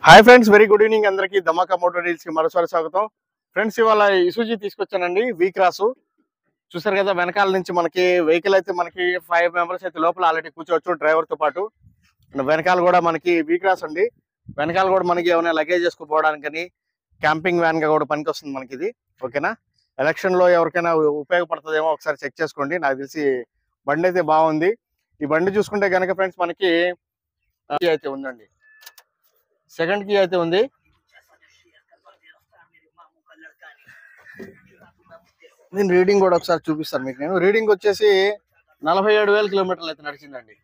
hi friends very good evening అందరికి Dhamaka motor deals కి మరోసారి స్వాగతం ఫ్రెండ్స్ ఇవాళ ఇసుజీ తీసుకొచ్చానండి వీ క్రాస్ చూసారు కదా వెనకాల నుంచి మనకి వెహికల్ అయితే మనకి ఫైవ్ మెంబర్స్ అయితే లోపల ఆల్రెడీ కూర్చోవచ్చు డ్రైవర్ తో పాటు అండ్ వెనకాల కూడా మనకి వీ క్రాస్ అండి వెనకాల కూడా మనకి ఏమైనా లగేజ్ వేసుకోపోవడానికి కానీ క్యాంపింగ్ వ్యాన్ గా కూడా పనికి వస్తుంది మనకి ఇది ఓకేనా ఎలక్షన్ లో ఎవరికైనా ఉపయోగపడుతుందేమో ఒకసారి చెక్ చేసుకోండి నాకు తెలిసి బండి అయితే బాగుంది ఈ బండి చూసుకుంటే కనుక ఫ్రెండ్స్ మనకి ఆ, అయితే ఉందండి సెకండ్ కీ అయితే ఉంది నేను రీడింగ్ కూడా ఒకసారి చూపిస్తాను మీకు నేను రీడింగ్ వచ్చేసి నలభై ఏడు వేల కిలోమీటర్లు అయితే నడిచిందండి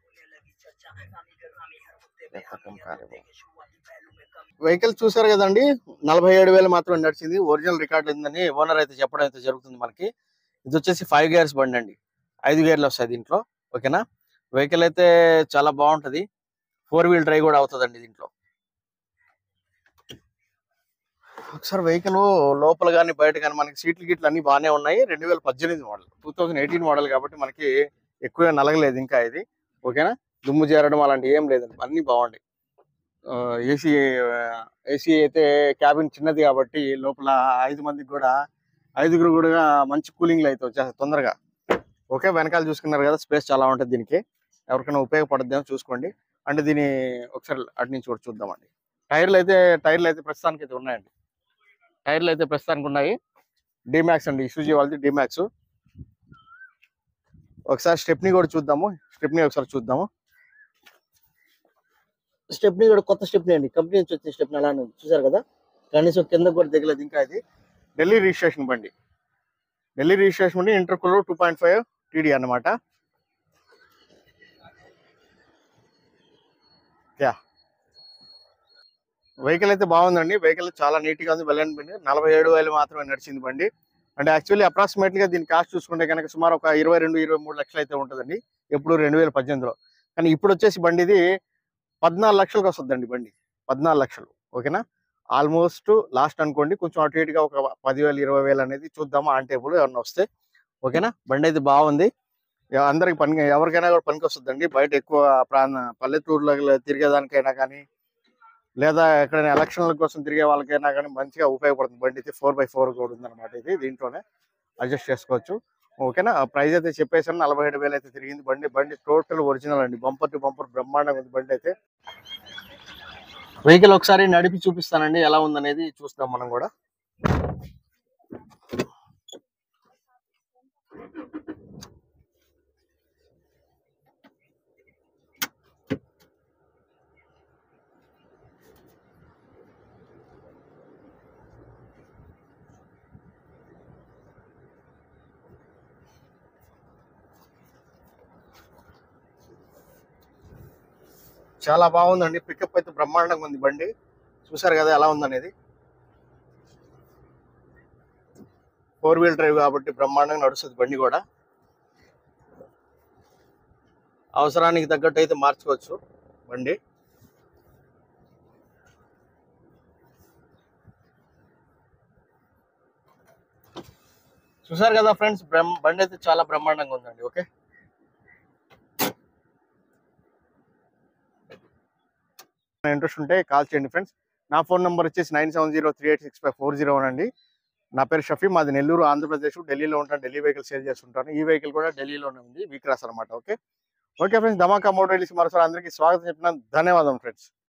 వెహికల్ చూసారు కదండి నలభై ఏడు వేలు మాత్రం నడిచింది ఒరిజినల్ రికార్డ్ ఉందని ఓనర్ అయితే చెప్పడం అయితే జరుగుతుంది మనకి ఇది వచ్చేసి ఫైవ్ గేర్స్ బండి అండి ఐదు గేర్లు వస్తాయి దీంట్లో ఓకేనా వెహికల్ అయితే చాలా బాగుంటది ఫోర్ వీల్ డ్రైవ్ కూడా అవుతుందండి దీంట్లో ఒకసారి వెహికల్ లోపల కానీ బయట కానీ మనకి సీట్లు గిట్లు అన్ని బాగానే ఉన్నాయి రెండు వేల పద్దెనిమిది model two thousand eighteen model కాబట్టి మనకి ఎక్కువ నలగలేదు ఇంకా ఇది ఓకేనా దుమ్ము చేరడం అలాంటి ఏం లేదండి అన్ని బాగుంటాయి ఏసీ ఏసీ అయితే క్యాబిన్ చిన్నది కాబట్టి లోపల ఐదు మందికి కూడా ఐదుగురు కూడా మంచి కూలింగ్ అయితే వచ్చేస్తాయి తొందరగా ఓకే వెనకాల చూసుకున్నారు కదా స్పేస్ చాలా ఉంటుంది దీనికి ఎవరికైనా ఉపయోగపడుద్దేమో చూసుకోండి అంటే దీని ఒకసారి అటు నుంచి కూడా చూద్దామండి టైర్లు అయితే టైర్లు అయితే ప్రస్తుతానికి అయితే ఉన్నాయండి టైర్లు అయితే ప్రస్తుతానికి ఉన్నాయి డిమాక్స్ అండి ఇసూజీ వాళ్ళది డిమాక్స్ ఒకసారి స్టెప్ని కూడా చూద్దాము స్టెప్ని ఒకసారి చూద్దాము స్టెప్ని కూడా కొత్త స్టెప్ని అండి కంపెనీ నుంచి వచ్చిన స్టెప్ని అలానే ఉంది చూసారు కదా కనీసం కింద కూడా దిగలేదు ఇంకా ఇది ఢిల్లీ రిజిస్ట్రేషన్ బండి ఢిల్లీ రిజిస్ట్రేషన్ బండి intercooler two point five TD అనమాట యా వెహికల్ అయితే బాగుందండి వెహికల్ చాలా నీట్ గా ఉంది వెళ్ళండి బండి నలభై ఏడు వేలు మాత్రమే నడిచింది బండి అంటే యాక్చువల్లీ అప్రాక్సిమేట్ గా దీని కాస్ట్ చూసుకుంటే కనుక సుమారు ఒక ఇరవై రెండు ఇరవై మూడు లక్షలు అయితే ఉంటుందండి ఎప్పుడు రెండు వేల పద్దెనిమిదిలో కానీ ఇప్పుడు వచ్చేసి బండి ఇది పద్నాలుగు లక్షలకు వస్తుందండి బండి పద్నాలుగు లక్షలు ఓకేనా ఆల్మోస్ట్ లాస్ట్ అనుకోండి కొంచెం అటు ఇటుగా ఒక పదివేలు ఇరవై వేలు అనేది చూద్దాము ఆన్ టేబుల్ ఎవరన్నా వస్తే ఓకేనా బండి అయితే బాగుంది ఎవ- అందరికి పని ఎవరికైనా కూడా పనికి వస్తుందండి బయట ఎక్కువ ప్రాంత పల్లెటూరులో తిరిగేదానికైనా కానీ లేదా ఎక్కడైనా ఎలక్షన్ల కోసం తిరిగే వాళ్ళకైనా కానీ మంచిగా ఉపయోగపడుతుంది బండి అయితే ఫోర్ బై ఫోర్ కూడా ఉందన్నమాట ఇది దీంట్లోనే అడ్జస్ట్ చేసుకోవచ్చు ఓకేనా ప్రైస్ అయితే చెప్పేసాను నలభై ఏడు వేలు అయితే తిరిగింది బండి బండి టోటల్ ఒరిజినల్ అండి బంపర్ టు బంపర్ బ్రహ్మాండంగా ఉంది బండి అయితే వెహికల్ ఒకసారి నడిపి చూపిస్తానండి ఎలా ఉందనేది చూస్తాం మనం కూడా చాలా బాగుందండి పికప్ అయితే బ్రహ్మాండంగా ఉంది బండి చూసారు కదా ఎలా ఉందనేది ఫోర్ వీల్ డ్రైవ్ కాబట్టి బ్రహ్మాండంగా నడుస్తుంది బండి కూడా అవసరానికి తగ్గట్టు అయితే మార్చుకోవచ్చు బండి చూసారు కదా ఫ్రెండ్స్ బండి అయితే చాలా బ్రహ్మాండంగా ఉందండి ఓకే ఇంట్రెస్ట్ ఉంటే కాల్ చేయండి ఫ్రెండ్స్ నా ఫోన్ నెంబర్ వచ్చేసి nine seven zero three eight six five four zero one అండి నా పేరు షఫీ మాది నెల్లూరు ఆంధ్రప్రదేశ్ ఢిల్లీలో ఉంటాను ఢిల్లీ వెహికల్ సేల్ చేస్తుంటాను ఈ వెహికల్ కూడా ఢిల్లీలోనే ఉంది వీక్రాస్ అనమాట okay okay friends Dhamaka motor మరోసారి అందరికీ స్వాగతం చెప్పిన ధన్యవాదం ఫ్రెండ్స్